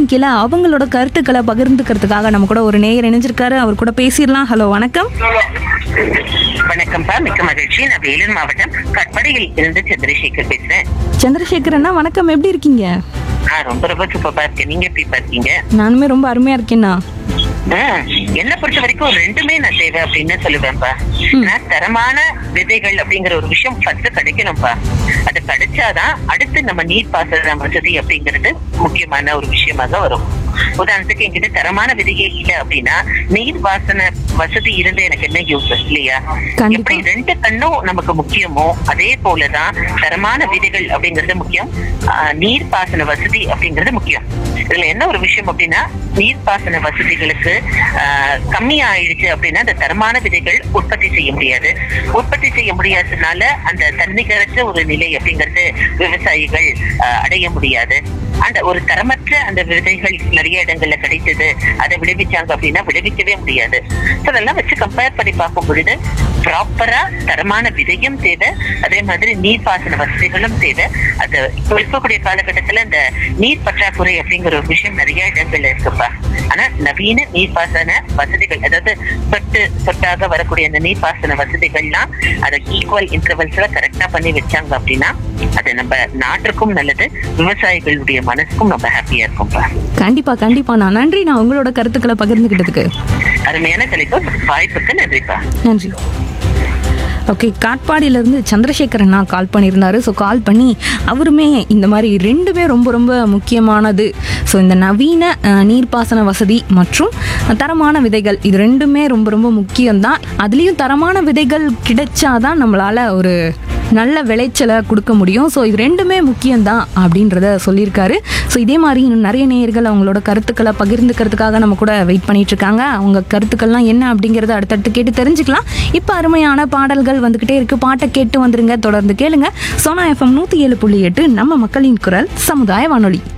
கேள்விக்கும் கீழே அவங்களோட கருத்துக்களை பகிர்ந்துக்கிறதுக்காக நம்ம கூட ஒரு நேயர் இணைஞ்சிருக்காரு அவர் கூட பேசிடலாம் ஹலோ வணக்கம் வணக்கம்ப்பா மிக்க மகிழ்ச்சி நான் வேலூர் மாவட்டம் கட்படியில் இருந்து சந்திரசேகர் பேசுறேன் சந்திரசேகர் அண்ணா வணக்கம் எப்படி இருக்கீங்க நான் ரொம்ப ரொம்ப சூப்பரா இருக்கேன் நீங்க எப்படி இருக்கீங்க நானுமே ரொம்ப அருமையா இருக்கேண்ணா ஆ, என்னை பொறுத்த வரைக்கும் ரெண்டுமே நான் தேவை அப்படின்னு சொல்லுவேன்ப்பா நான் தரமான விதைகள் அப்படிங்கிற ஒரு விஷயம் ஃபர்ஸ்ட் கிடைக்கணும்ப்பா அது கிடைச்சாதான் அடுத்து நம்ம நீர் பாசன வசதி அப்படிங்கிறது முக்கியமான ஒரு விஷயமாக வரும் உதாரணத்துக்கு என்கிட்ட தரமான விதையே இல்லை அப்படின்னா நீர் பாசன வசதி இருந்து எனக்கு என்ன யூஸ் இல்லையா கண்டிப்பா. எப்படி ரெண்டு கண்ணும் நமக்கு முக்கியமோ அதே போலதான் தரமான விதைகள் அப்படிங்கிறது முக்கியம் ஆஹ் நீர் பாசன வசதி அப்படிங்கிறது முக்கியம் இதுல என்ன ஒரு விஷயம் அப்படின்னா நீர் பாசன வசதிகளுக்கு ஆஹ் கம்மி ஆயிடுச்சு அப்படின்னா அந்த தரமான விதைகள் உற்பத்தி செய்ய முடியாது உற்பத்தி செய்ய முடியாததுனால அந்த தன்னிகரற்ற ஒரு நிலை அப்படிங்கிறது விவசாயிகள் ஆஹ் அடைய முடியாது அந்த ஒரு தரமற்ற அந்த விதைகள் நிறைய இடங்கள்ல கிடைத்தது அதை விளைவிச்சாங்க அப்படின்னா விளைவிக்கவே முடியாது So அதெல்லாம் வச்சு கம்பேர் பண்ணி பார்க்கும் பொழுது ப்ராப்பரா தரமான விதையும் தேவை அதே மாதிரி நீர்ப்பாசன வசதிகளும் தேவை அது இப்போ இருக்கக்கூடிய காலகட்டத்துல இந்த நீர் பற்றாக்குறை அப்படிங்கிற ஒரு விஷயம் நிறைய இடங்கள்ல இருக்குப்பா ஆனா நவீன நீர்ப்பாசன வசதிகள் அதாவது சொட்டு சொட்டாக வரக்கூடிய அந்த நீர்ப்பாசன வசதிகள்லாம் அதை ஈக்குவல் இன்டர்வல்ஸ்ல கரெக்டா பண்ணி வச்சாங்க அப்படின்னா அது நம்ம நாட்டுக்கும் நல்லது விவசாயிகளுடைய மனசுக்கும் நம்ம ஹாப்பியா இருக்கும்பா கண்டிப்பா கண்டிப்பா நான் நன்றி நான் உங்களோட கருத்துக்களை பகிர்ந்துக்கிட்டதுக்கு அருமையான தலைப்பு வாய்ப்புக்கு நன்றிப்பா நன்றி ஓகே காட்பாடியிலேருந்து சந்திரசேகர் அண்ணா கால் பண்ணியிருந்தாரு ஸோ கால் பண்ணி அவருமே இந்த மாதிரி ரெண்டுமே ரொம்ப ரொம்ப முக்கியமானது ஸோ இந்த நவீன அஹ், நீர்ப்பாசன வசதி மற்றும் தரமான விதைகள் இது ரெண்டுமே ரொம்ப ரொம்ப முக்கியம்தான் அதுலேயும் தரமான விதைகள் கிடைச்சாதான் நம்மளால் ஒரு நல்ல விளைச்சலை கொடுக்க முடியும் ஸோ இது ரெண்டுமே முக்கியம்தான் அப்படின்றத சொல்லியிருக்காரு ஸோ இதே மாதிரி இன்னும் நிறைய நேயர்கள் அவங்களோட கருத்துக்களை பகிர்ந்துக்கிறதுக்காக நம்ம கூட வெயிட் பண்ணிட்டு இருக்காங்க அவங்க கருத்துக்கள்லாம் என்ன அப்படிங்கிறத அடுத்தடுத்து கேட்டு தெரிஞ்சுக்கலாம் இப்போ அருமையான பாடல்கள் வந்துக்கிட்டே இருக்கு பாட்டை கேட்டு வந்துருங்க தொடர்ந்து கேளுங்க சோனா எஃப்எம் நூற்றி ஏழு புள்ளி எட்டு நம்ம மக்களின் குரல் சமுதாய வானொலி